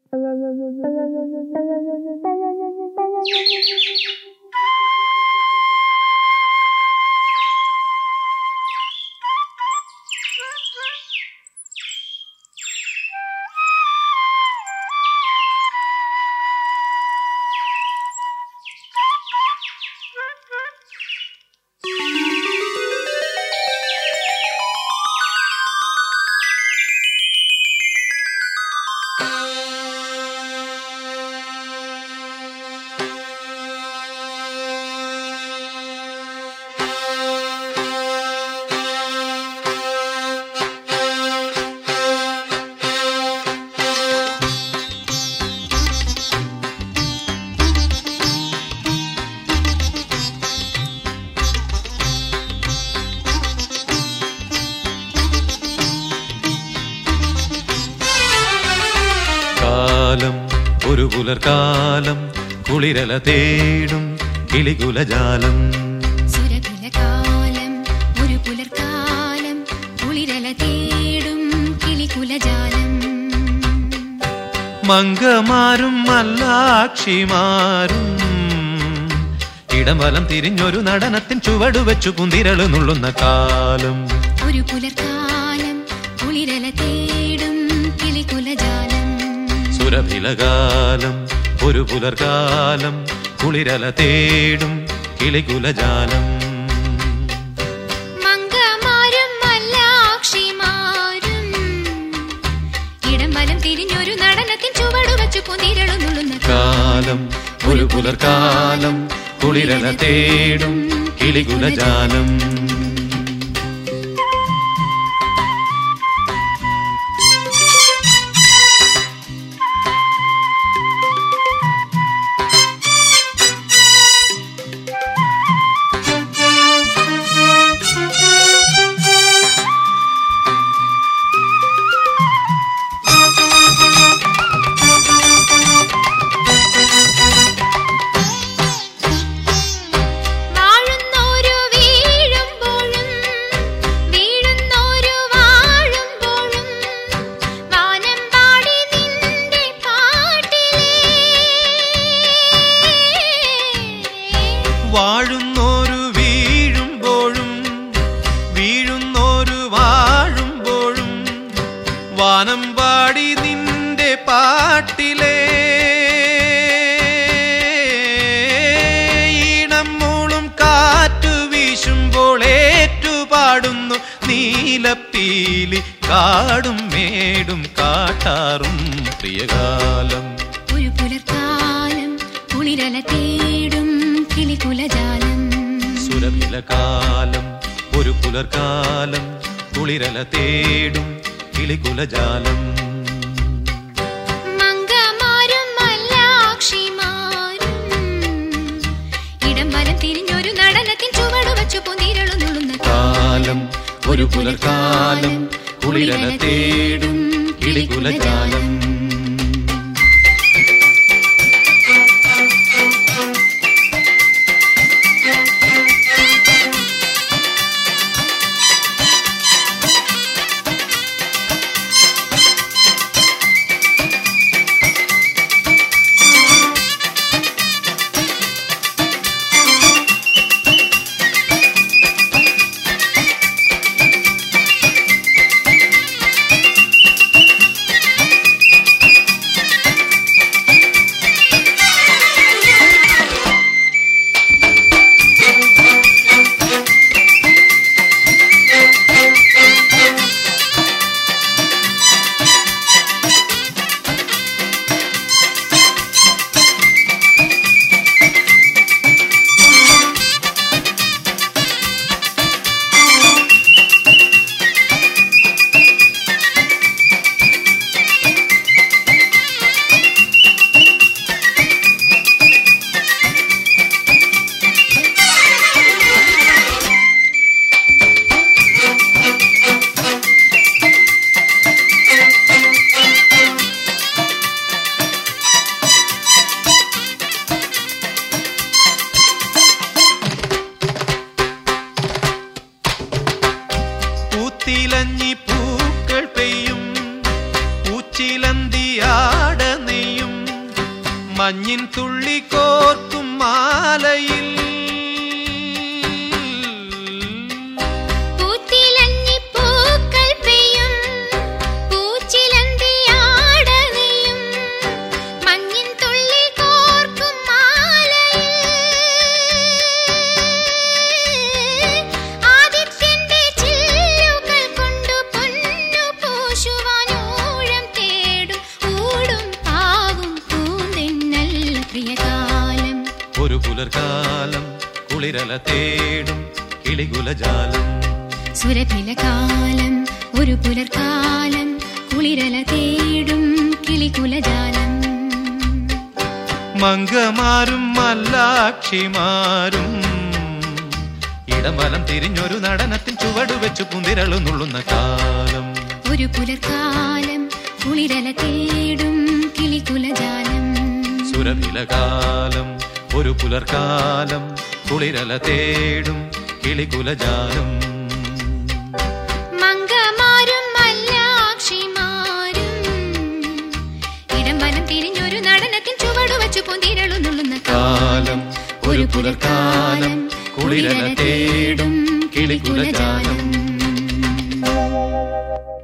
കാലം ഒരു പുലർക്കാലം കുളിരല തേടും കിളികുലജാലം സുരകുലകാലം ഒരു പുലർക്കാലം കുളിരല തേടും കിളികുലജാലം മംഗമാരും മല്ലാക്ഷിമാരും ഇടംവലം തിരിഞ്ഞൊരു നടനത്തിൻ ചുവടുവെച്ചു കുന്തിരള് നുള്ളുന്ന കാലം ഒരു പുലർക്കാലം കുളിരല തേടും കിളികുലജാലം സുരഭിലകാലം ഒരു പുലർക്കാലം കുളിരല തേടും കിളികുലജാലം മംഗമാരും മല്ലാക്ഷിമാരും ഇടം വലം തിരിഞ്ഞൊരു നടനത്തിൻ ചുവടുവച്ചു കുന്തിരളുന്നുള്ളുന്ന കാലം ഒരു പുലർക്കാലം കുളിരല തേടും കിളികുലജാലം വാഴുന്നോരു വീഴുമ്പോഴും വീഴുന്നോരു വാഴുമ്പോഴും വാനം പാടി നിന്റെ പാട്ടിലേ വാഴുന്നോരു വീഴുമ്പോഴും വീഴുന്നോരു വാഴുമ്പോഴും വാനം പാടി നിന്റെ പാട്ടിലേ ഈണം മൂളും കാറ്റു വീശുമ്പോൾ ഏറ്റുപാടുന്നു നീലപ്പീലി കാടും മേടും കാട്ടാറും പ്രിയകാലം ഒരു പുലർക്കാലം കുളിരല തേടും കിളികുലജാലം സുരഭിലകാലം ഒരു പുലർക്കാലം കുളിരല തേടും കിളികുലജാലം മംഗമാരും മല്ലാക്ഷിമാരും ഇടം വലം തിരിഞ്ഞൊരു നടനത്തിൻ ചുവടുവച്ചു പൊന്നിരളുന്നുള്ളുന്ന കാലം ഒരു പുലർക്കാലം കുളിരല തേടും കിളികുലജാലം മഞ്ഞിൻ തുള്ളി കോർക്കും മാലയിൽ പൂത്തിലഞ്ഞി പൂക്കൾ പെയ്യും പൂച്ചിലന്തി ആടനെയും മഞ്ഞിൻ തുള്ളി കോർക്കും മാലയിൽ ആദിത്യന്റെ ചില്ലുകൾ കൊണ്ടു പൊന്നു പൂശുവാനൂഴം തേടും ഊടും പാവും പൂന്തെന്നൽ പ്രിയകാലം ഒരു പുലർകാലം കുളിരല തേടും കിളികുലജാലം സുരഭിലകാലം ഒരു പുലർക്കാലം കുളിരല തേടും കിളികുലജാലം മംഗമാരും മല്ലാക്ഷിമാരും ഇടംവലം തിരിഞ്ഞൊരു നടനത്തിൻ ചുവടു വെച്ചു പുന്തിരളു നുള്ളുന്ന കാലം ഒരു പുലർക്കാലം കുളിരല തേടും കിളികുലജാലം സുരഭിലകാലം ഒരു പുലർകാലം കുളിരല തേടും കിളികുലജാലം മംഗമാരും മല്ലാക്ഷിമാരും ഇടം വലം തിരിഞ്ഞൊരു നടനത്തിൻ ചുവടു വെച്ചു പൊന്തിരളു നുള്ളുന്ന കാലം ഒരു പുലർക്കാലം കുളിരല തേടും കിളികുലജാലം